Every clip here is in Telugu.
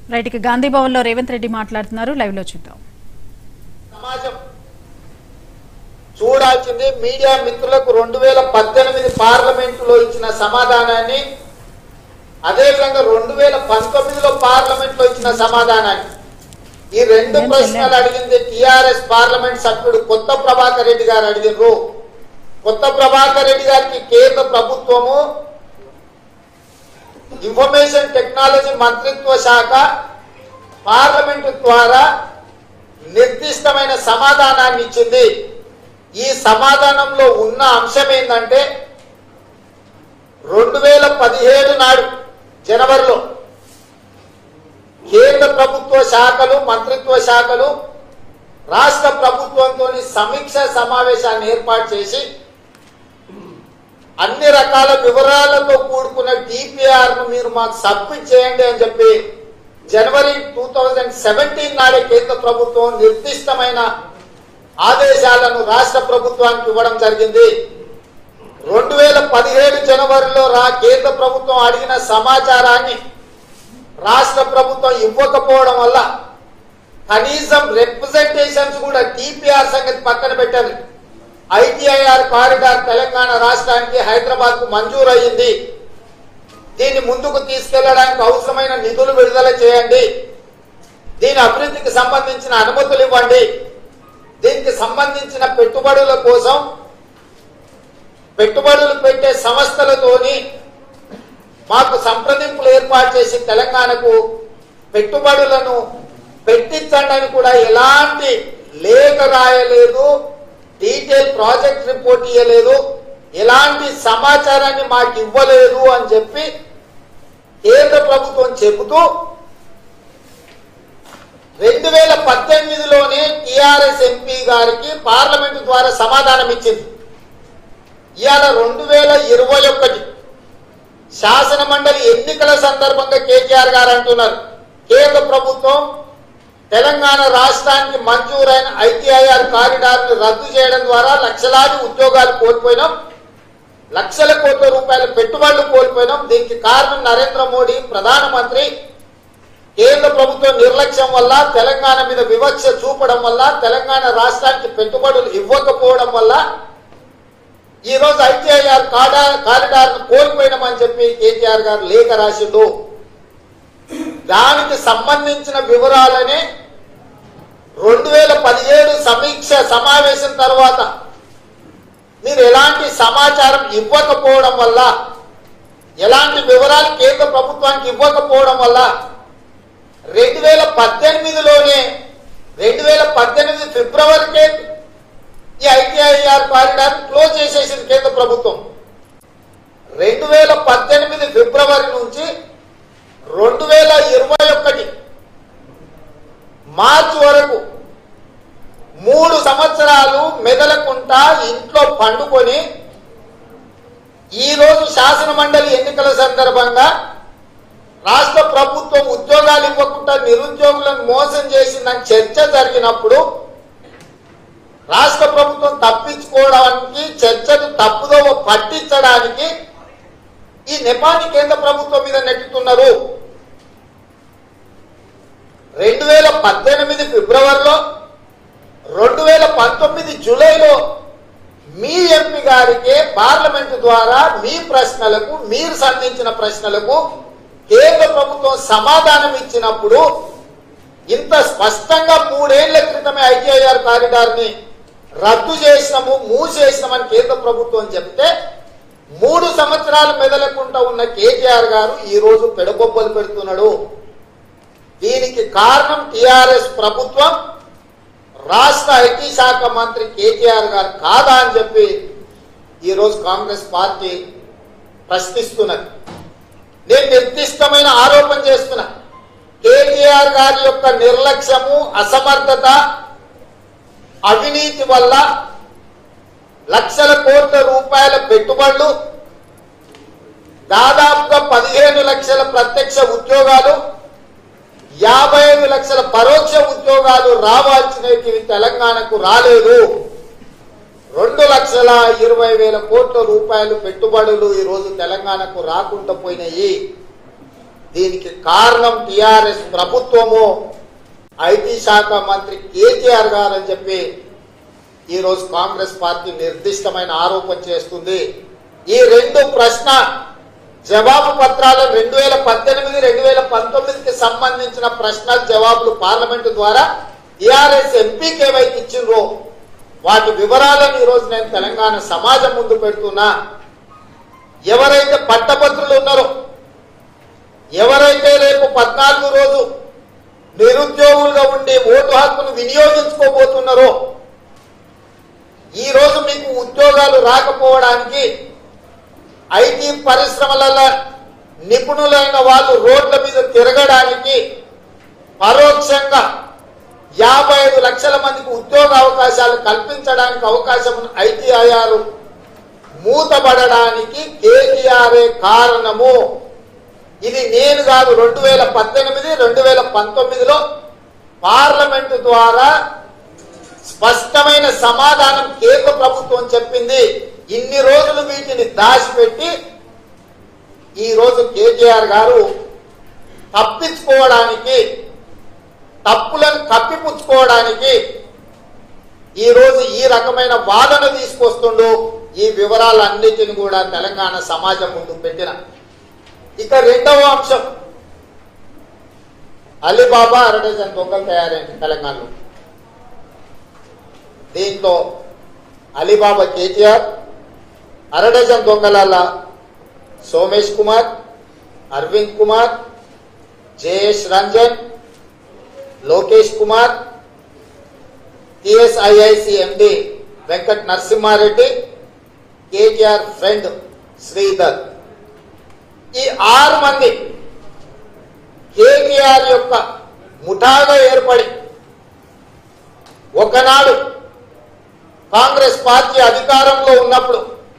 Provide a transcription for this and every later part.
రైట్ ఇక గాంధీ భవన్ లో రేవంత్ రెడ్డి మాట్లాడుతున్నారు లైవ్ లో చూద్దాం సమాజం చూడాల్సింది మీడియా మిత్రులకు రెండు వేల పద్దెనిమిది పార్లమెంటులో ఇచ్చిన సమాధానాన్ని అదేవిధంగా రెండు వేల పంతొమ్మిదిలో పార్లమెంట్ లో ఇచ్చిన సమాధానాన్ని ఈ రెండు ఏం ప్రశ్నలు చెల్లారు? అడిగింది టిఆర్ఎస్ పార్లమెంట్ సభ్యుడు కొత్త ప్రభాకర్ రెడ్డి గారు అడిగినారు కొత్త ప్రభాకర్ రెడ్డి గారికి కేంద్ర ప్రభుత్వము ఇన్ఫర్మేషన్ టెక్నాలజీ మంత్రిత్వ శాఖ పార్లమెంటు ద్వారా నిర్దిష్టమైన సమాధానాన్ని ఇచ్చింది ఈ సమాధానంలో ఉన్న అంశం ఏంటంటే రెండు వేల పదిహేడు నాడు జనవరిలో కేంద్ర ప్రభుత్వ శాఖలు మంత్రిత్వ శాఖలు రాష్ట్ర ప్రభుత్వంతో సమీక్ష సమావేశాన్ని ఏర్పాటు చేసి అన్ని రకాల వివరాలతో కూడుకున్న డిపిఆర్ ను మీరు మాకు సబ్మిట్ చేయండి అని చెప్పి జనవరి టూ థౌజండ్ సెవెంటీన్ నాడే కేంద్ర ప్రభుత్వం నిర్దిష్టమైన ఆదేశాలను రాష్ట్ర ప్రభుత్వానికి ఇవ్వడం జరిగింది రెండు వేల పదిహేడు జనవరిలో రా కేంద్ర ప్రభుత్వం అడిగిన సమాచారాన్ని రాష్ట్ర ప్రభుత్వం ఇవ్వకపోవడం వల్ల కనీసం రిప్రజెంటేషన్స్ కూడా టీపీఆర్ సంగతి పక్కన పెట్టారు ఐటీఐఆర్ కారిడార్ తెలంగాణ రాష్ట్రానికి హైదరాబాద్ కు మంజూరు అయ్యింది దీన్ని ముందుకు తీసుకెళ్లడానికి అవసరమైన నిధులు విడుదల చేయండి దీని అభివృద్ధికి సంబంధించిన అనుమతులు ఇవ్వండి దీనికి సంబంధించిన పెట్టుబడుల కోసం పెట్టుబడులు పెట్టే సంస్థలతోని మాకు సంప్రదింపులు ఏర్పాటు చేసి తెలంగాణకు పెట్టుబడులను పెట్టించండి అని కూడా ఎలాంటి లేఖ రాయలేదు డీటెయిల్ ప్రాజెక్ట్ రిపోర్ట్ ఇవ్వలేదు ఎలాంటి సమాచారాన్ని మాకు ఇవ్వలేదు అని చెప్పి కేంద్ర ప్రభుత్వం చెబుతూ రెండు వేల పద్దెనిమిదిలోనే టిఆర్ఎస్ ఎంపీ గారికి పార్లమెంటు ద్వారా సమాధానం ఇచ్చింది ఇవాళ రెండు వేల ఇరవై ఒకటి శాసన మండలి ఎన్నికల సందర్భంగా కేటీఆర్ గారు అంటున్నారు కేంద్ర ప్రభుత్వం తెలంగాణ రాష్ట్రానికి మంజూరైన ఐటీఐఆర్ కారిడార్ ను రద్దు చేయడం ద్వారా లక్షలాది ఉద్యోగాలు కోల్పోయినాం లక్షల కోట్ల రూపాయల పెట్టుబడులు కోల్పోయినాం దీనికి కారణం నరేంద్ర మోడీ ప్రధానమంత్రి కేంద్ర ప్రభుత్వం నిర్లక్ష్యం వల్ల తెలంగాణ మీద వివక్ష చూపడం వల్ల తెలంగాణ రాష్ట్రానికి పెట్టుబడులు ఇవ్వకపోవడం వల్ల ఈ రోజు ఐటీఐఆర్ కారిడార్ ను కోల్పోయినామని చెప్పి కేటీఆర్ గారు లేఖ రాసిండు దానికి సంబంధించిన వివరాలని రెండు వేల పదిహేడు సమీక్ష సమావేశం తర్వాత మీరు ఎలాంటి సమాచారం ఇవ్వకపోవడం వల్ల ఎలాంటి వివరాలు కేంద్ర ప్రభుత్వానికి ఇవ్వకపోవడం వల్ల రెండు వేల పద్దెనిమిదిలోనే రెండు వేల పద్దెనిమిది ఫిబ్రవరికే ఈ ఐటీఐఆర్ కారిడార్ క్లోజ్ చేసేసింది కేంద్ర ప్రభుత్వం రెండు వేల పద్దెనిమిది ఫిబ్రవరి నుంచి రెండు వేల ఇరవై ఒకటి మార్చి వరకు మూడు సంవత్సరాలు మెదలకుంటా ఇంట్లో పండుకొని ఈ రోజు శాసన మండలి ఎన్నికల సందర్భంగా రాష్ట్ర ప్రభుత్వం ఉద్యోగాలు ఇవ్వకుండా నిరుద్యోగులను మోసం చేసిందని చర్చ జరిగినప్పుడు రాష్ట్ర ప్రభుత్వం తప్పించుకోవడానికి చర్చను తప్పుదో పట్టించడానికి ఈ నెపాన్ని కేంద్ర ప్రభుత్వం మీద నెట్టుతున్నారు రెండు వేల పద్దెనిమిది ఫిబ్రవరిలో రెండు వేల పంతొమ్మిది జూలైలో మీ ఎంపీ గారికి పార్లమెంటు ద్వారా మీ ప్రశ్నలకు మీరు సంధించిన ప్రశ్నలకు కేంద్ర ప్రభుత్వం సమాధానం ఇచ్చినప్పుడు ఇంత స్పష్టంగా మూడేళ్ల క్రితమే ఐటీఐఆర్ కారిడార్ ని రద్దు చేసినాము మూసేసినామని కేంద్ర ప్రభుత్వం చెప్తే మూడు సంవత్సరాలు మెదలకుండా ఉన్న కేటీఆర్ గారు ఈ రోజు పెడబొబ్బలు పెడుతున్నాడు దీనికి కారణం టిఆర్ఎస్ ప్రభుత్వం రాష్ట్ర ఐటీ శాఖ మంత్రి కేటీఆర్ గారు కాదా అని చెప్పి ఈరోజు కాంగ్రెస్ పార్టీ ప్రశ్నిస్తున్నది నేను నిర్దిష్టమైన ఆరోపణ చేస్తున్నా కేటీఆర్ గారి యొక్క నిర్లక్ష్యము అసమర్థత అవినీతి వల్ల లక్షల కోట్ల రూపాయల పెట్టుబడులు దాదాపుగా పదిహేను లక్షల ప్రత్యక్ష ఉద్యోగాలు యాభై ఐదు లక్షల పరోక్ష ఉద్యోగాలు రావాల్సినవి తెలంగాణకు రాలేదు రెండు లక్షల ఇరవై వేల కోట్ల రూపాయలు పెట్టుబడులు ఈ రోజు తెలంగాణకు రాకుండా పోయినాయి దీనికి కారణం టిఆర్ఎస్ ప్రభుత్వము ఐటీ శాఖ మంత్రి కేటీఆర్ గారు అని చెప్పి ఈరోజు కాంగ్రెస్ పార్టీ నిర్దిష్టమైన ఆరోపణ చేస్తుంది ఈ రెండు ప్రశ్న జవాబు పత్రాలు రెండు వేల పద్దెనిమిది రెండు వేల పంతొమ్మిదికి సంబంధించిన ప్రశ్నల జవాబులు పార్లమెంటు ద్వారా టిఆర్ఎస్ ఎంపీకి ఏవైతే ఇచ్చిండ్రో వాటి వివరాలను ఈరోజు నేను తెలంగాణ సమాజం ముందు పెడుతున్నా ఎవరైతే పట్టభద్రులు ఉన్నారో ఎవరైతే రేపు పద్నాలుగు రోజు నిరుద్యోగులుగా ఉండి ఓటు హక్కును వినియోగించుకోబోతున్నారో ఈ రోజు మీకు ఉద్యోగాలు రాకపోవడానికి ఐటీ పరిశ్రమలలో నిపుణులైన వాళ్ళు రోడ్ల మీద తిరగడానికి పరోక్షంగా యాభై ఐదు లక్షల మందికి ఉద్యోగ అవకాశాలు కల్పించడానికి అవకాశం ఉన్న ఐటీఐఆర్ మూతబడడానికి కేటీఆర్ఏ కారణము ఇది నేను కాదు రెండు వేల పద్దెనిమిది రెండు వేల పంతొమ్మిదిలో పార్లమెంటు ద్వారా స్పష్టమైన సమాధానం కేంద్ర ప్రభుత్వం చెప్పింది ఇన్ని రోజులు వీటిని దాచిపెట్టి ఈ రోజు కేటీఆర్ గారు తప్పించుకోవడానికి తప్పులను కప్పిపుచ్చుకోవడానికి ఈ రోజు ఈ రకమైన వాదన తీసుకొస్తుండు ఈ వివరాలన్నిటిని కూడా తెలంగాణ సమాజం ముందు పెట్టిన ఇక రెండవ అంశం అలీబాబా అరడజన్ దొంగలు తయారైంది తెలంగాణలో దీంట్లో అలీబాబా కేటీఆర్ అరడజన్ దొంగల Somesh Kumar Arvind Kumar Jayesh Ranjan Lokesh Kumar TSIIC MD Venkat Narasimha Reddy KTR friend Sridhar ఈ ఆరు మంది కేటీఆర్ యొక్క ముఠాగా ఏర్పడి ఒకనాడు కాంగ్రెస్ పార్టీ అధికారంలో ఉన్నప్పుడు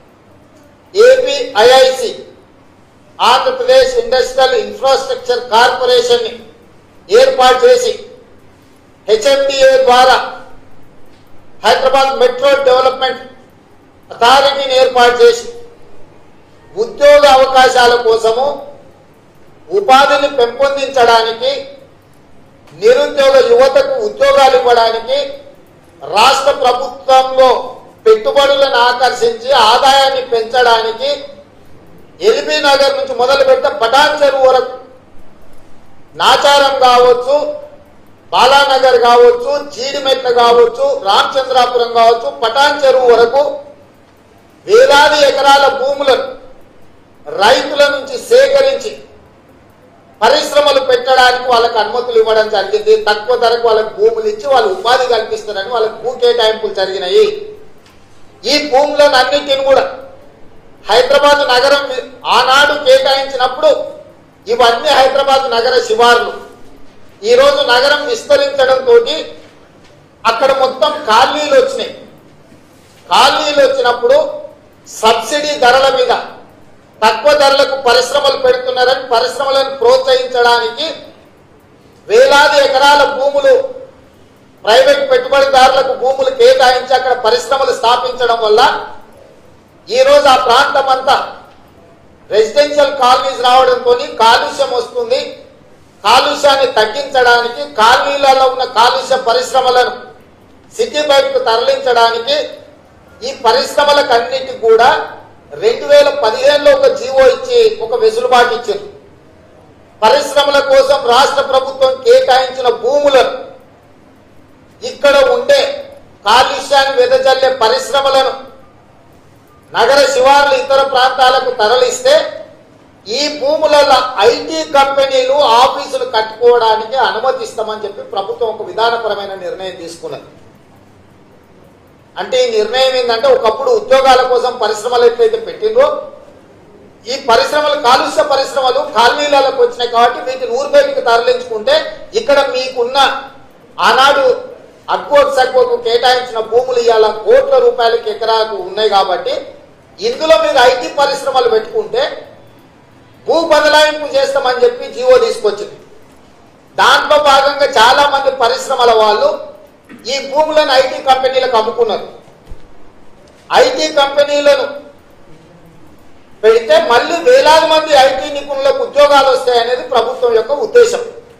AP IIC Andhra Pradesh industrial infrastructure corporation ని ఏర్పాటు చేసి హెచ్ఎండిఏ ద్వారా హైదరాబాద్ మెట్రో డెవలప్మెంట్ అథారిటీని ఏర్పాటు చేసి ఉద్యోగ అవకాశాల కోసము ఉపాధిని పెంపొందించడానికి నిరుద్యోగ యువతకు ఉద్యోగాలు ఇవ్వడానికి రాష్ట్ర ప్రభుత్వంలో పెట్టుబడులను ఆకర్షించి ఆదాయాన్ని పెంచడానికి ఎల్బీ నగర్ నుంచి మొదలుపెట్ట పటాన్ చెరువు వరకు నాచారం కావచ్చు బాలానగర్ కావచ్చు జీడిమెట్ల కావచ్చు రామచంద్రాపురం కావచ్చు పటాన్ చెరువు వరకు వేలాది ఎకరాల భూములను రైతుల నుంచి సేకరించి పరిశ్రమలు పెట్టడానికి వాళ్ళకి అనుమతులు ఇవ్వడం జరిగింది తక్కువ ధరకు వాళ్ళకి భూములు ఇచ్చి వాళ్ళు ఉపాధి కల్పిస్తారని వాళ్ళకి భూ కేటాయింపులు జరిగినాయి ఈ భూములను అన్నిటిని కూడా హైదరాబాద్ నగరం మీ- ఆనాడు కేటాయించినప్పుడు ఇవన్నీ హైదరాబాద్ నగర శివార్లు ఈ రోజు నగరం విస్తరించడంతో అక్కడ మొత్తం కాలనీలు వచ్చినాయి కాలనీలు వచ్చినప్పుడు సబ్సిడీ ధరల మీద తక్కువ ధరలకు పరిశ్రమలు పెడుతున్నారని పరిశ్రమలను ప్రోత్సహించడానికి వేలాది ఎకరాల భూములు ప్రైవేట్ పెట్టుబడిదారులకు భూములు కేటాయించి అక్కడ పరిశ్రమలు స్థాపించడం వల్ల ఈ రోజు ఆ ప్రాంతం అంతా రెసిడెన్షియల్ కాలనీస్ రావడంతో కాలుష్యం వస్తుంది కాలుష్యాన్ని తగ్గించడానికి కాలనీలలో ఉన్న కాలుష్య పరిశ్రమలను సిటీ బయటకు తరలించడానికి ఈ పరిశ్రమలకు అన్నిటికి కూడా రెండు వేల పదిహేనులో ఒక జీవో ఇచ్చి ఒక వెసులుబాటు ఇచ్చింది పరిశ్రమల కోసం రాష్ట్ర ప్రభుత్వం కేటాయించిన భూములను ఇక్కడ ఉండే కాలుష్యాన్ని వెదజల్లే పరిశ్రమలను నగర శివార్లు ఇతర ప్రాంతాలకు తరలిస్తే ఈ భూములలో ఐటీ కంపెనీలు ఆఫీసులు కట్టుకోవడానికి అనుమతిస్తామని చెప్పి ప్రభుత్వం ఒక విధానపరమైన నిర్ణయం తీసుకున్నది అంటే ఈ నిర్ణయం ఏంటంటే ఒకప్పుడు ఉద్యోగాల కోసం పరిశ్రమలు ఎట్లయితే పెట్టిండ్రో ఈ పరిశ్రమలు కాలుష్య పరిశ్రమలు కాలనీలకు వచ్చినాయి కాబట్టి వీటిని ఊరు బయటకు తరలించుకుంటే ఇక్కడ మీకున్న ఆనాడు అక్కోట్ సక్కోకు కేటాయించిన భూములు ఇవాళ కోట్ల రూపాయలకి ఎకరాకు ఉన్నాయి కాబట్టి ఇందులో మీరు ఐటీ పరిశ్రమలు పెట్టుకుంటే భూ బదలాయింపు చేస్తామని చెప్పి జీవో తీసుకొచ్చింది దాంట్లో భాగంగా చాలా మంది పరిశ్రమల వాళ్ళు ఈ భూములను ఐటీ కంపెనీలకు అమ్ముకున్నారు ఐటీ కంపెనీలను పెడితే మళ్ళీ వేలాది మంది ఐటీ నిపుణులకు ఉద్యోగాలు వస్తాయనేది ప్రభుత్వం యొక్క ఉద్దేశం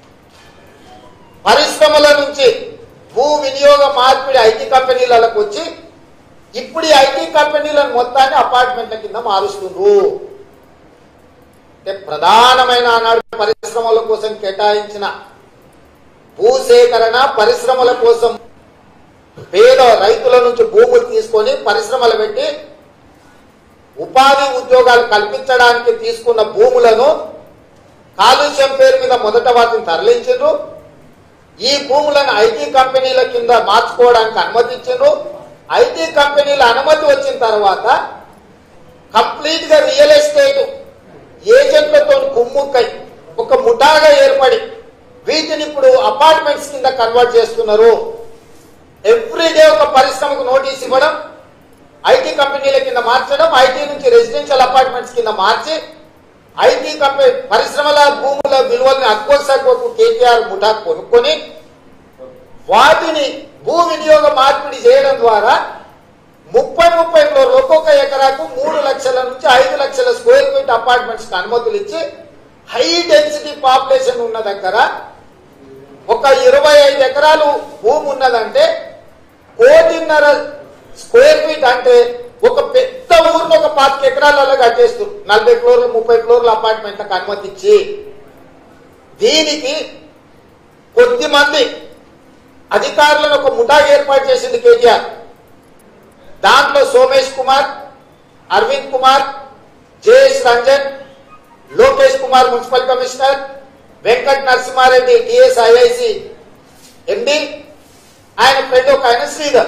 పరిశ్రమల నుంచి భూ వినియోగ మార్పిడి ఐటీ కంపెనీలకు వచ్చి ఇప్పుడు ఈ ఐటీ కంపెనీలను మొత్తాన్ని అపార్ట్మెంట్ల కింద మారుస్తుండ్రు అంటే ప్రధానమైన ఆనాడు పరిశ్రమల కోసం కేటాయించిన భూసేకరణ పరిశ్రమల కోసం పేద రైతుల నుంచి భూములు తీసుకొని పరిశ్రమలు పెట్టి ఉపాధి ఉద్యోగాలు కల్పించడానికి తీసుకున్న భూములను కాలుష్యం పేరు మీద మొదట వాటిని తరలించారు ఈ భూములను ఐటీ కంపెనీల కింద మార్చుకోవడానికి అనుమతించారు ఐటీ కంపెనీల అనుమతి వచ్చిన తర్వాత కంప్లీట్ గా రియల్ ఎస్టేట్ ఏజెంట్లతో కుమ్ముక్కై ఒక ముఠాగా ఏర్పడి వీటిని ఇప్పుడు అపార్ట్మెంట్స్ కింద కన్వర్ట్ చేస్తున్నారు ఎవ్రీడే ఒక పరిశ్రమకు నోటీస్ ఇవ్వడం ఐటీ కంపెనీల కింద మార్చడం ఐటీ నుంచి రెసిడెన్షియల్ అపార్ట్మెంట్స్ కింద మార్చి ఐటీ కంపెనీ పరిశ్రమల భూముల విలువల్ని అక్కువకు కేటీఆర్ ముఠా కొనుక్కొని వాటిని భూ వినియోగ మార్పిడి చేయడం ద్వారా ముప్పై ముప్పై ఫ్లోర్లు ఒక్కొక్క ఎకరాకు మూడు లక్షల నుంచి ఐదు లక్షల స్క్వేర్ ఫీట్ అపార్ట్మెంట్స్ కి అనుమతులు ఇచ్చి హై డెన్సిటీ పాపులేషన్ ఉన్న దగ్గర ఒక ఇరవై ఐదు ఎకరాలు భూమి ఉన్నదంటే కోటిన్నర స్క్వేర్ ఫీట్ అంటే ఒక పెద్ద ఊరిని ఒక పాతిక ఎకరాలలో కట్టేస్తారు నలభై ఫ్లోర్లు ముప్పై ఫ్లోర్ల అపార్ట్మెంట్లకు అనుమతి ఇచ్చి దీనికి కొద్ది మంది అధికారులను ఒక ముఠా ఏర్పాటు చేసింది కేటీఆర్ దాంట్లో Somesh Kumar Arvind Kumar JS Ranjan Lokesh Kumar municipal commissioner Venkat Narasimha Reddy TS IIC ఎండి ఆయన ఫ్రెండ్ ఒక ఆయన Sridhar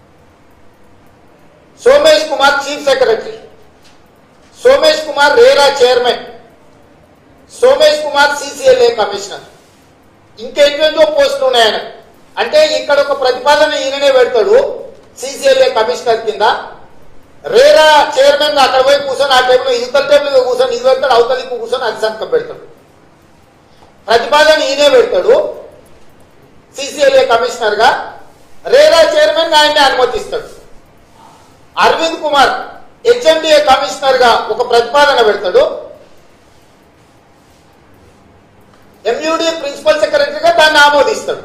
Somesh Kumar chief secretary Somesh Kumar RERA chairman Somesh Kumar CCLA commissioner ఇంకెంటో పోస్టులు ఉన్నాయి ఆయన అంటే ఇక్కడ ఒక ప్రతిపాదన ఈయననే పెడతాడు సిసిఎల్ఏ కమిషనర్ కింద రేరా చైర్మన్ అక్కడ పోయి కూర్చొని ఆ టేబుల్ ఇవతల టేబుల్ కూర్చొని ఇది పెడతాడు అవతలి కూర్చొని అది సంతకం పెడతాడు ప్రతిపాదన ఈయనే పెడతాడు సిసిఎల్ఏ కమిషనర్ గా రేరా చైర్మన్ ఆయన్ని అనుమతిస్తాడు అరవింద్ కుమార్ హెచ్ఎండిఏ కమిషనర్ గా ఒక ప్రతిపాదన పెడతాడు ఎంయూడి ప్రిన్సిపల్ సెక్రటరీగా దాన్ని ఆమోదిస్తాడు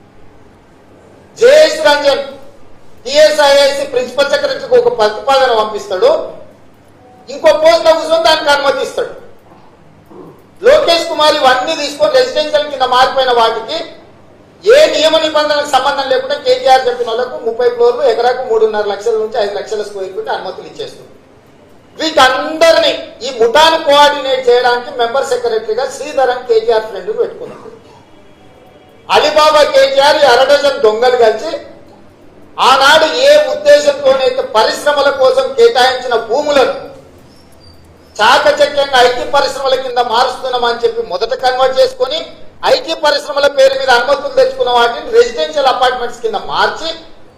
జేఎస్ రంజన్ టిఎస్ఐఐసి ప్రిన్సిపల్ సెక్రటరీకి ఒక ప్రతిపాదన పంపిస్తాడు ఇంకో పోస్ట్ లో కూర్చొని దానికి అనుమతిస్తాడు లోకేష్ కుమార్ ఇవన్నీ తీసుకొని రెసిడెన్షియల్ కింద మారిపోయిన వాటికి ఏ నియమ నిబంధనలకు సంబంధం లేకుండా కేటీఆర్ చెప్పిన వాళ్ళకు ముప్పై ఫ్లోర్లు ఎకరాకు మూడున్నర లక్షల నుంచి ఐదు లక్షల స్క్వేర్ ఫీట్ అనుమతులు ఇచ్చేస్తుంది వీటందరినీ ఈ ముఠాను కోఆర్డినేట్ చేయడానికి మెంబర్ సెక్రటరీగా శ్రీధరన్ కేటీఆర్ ఫ్రెండ్ పెట్టుకున్నాడు అలీబాబా కేటీఆర్ ఈ అరడజన్ దొంగలు కలిసి ఆనాడు ఏ ఉద్దేశంతోనైతే పరిశ్రమల కోసం కేటాయించిన భూములను చాకచక్యంగా ఐటీ పరిశ్రమల కింద మారుస్తున్నామని చెప్పి మొదట కన్వర్ట్ చేసుకొని ఐటీ పరిశ్రమల పేరు మీద అనుమతులు తెచ్చుకున్న వాటిని రెసిడెన్షియల్ అపార్ట్మెంట్స్ కింద మార్చి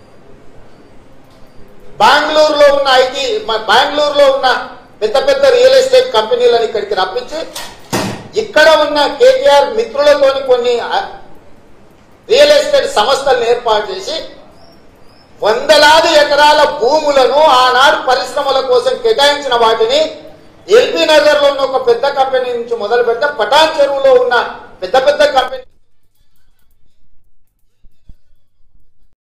బెంగళూరులో ఉన్న ఐటీ బెంగళూరులో ఉన్న పెద్ద పెద్ద రియల్ ఎస్టేట్ కంపెనీలను ఇక్కడికి రప్పించి ఇక్కడ ఉన్న కేటీఆర్ మిత్రులతోని కొన్ని ఆ, రియల్ ఎస్టేట్ సంస్థలను ఏర్పాటు చేసి వందలాది ఎకరాల భూములను ఆనాడు పరిశ్రమల కోసం కేటాయించిన వాటిని ఎల్బీ నగర్ లో ఉన్న ఒక పెద్ద కంపెనీ నుంచి మొదలు పెడితే పటాన్ చెరువులో ఉన్న పెద్ద పెద్ద కంపెనీ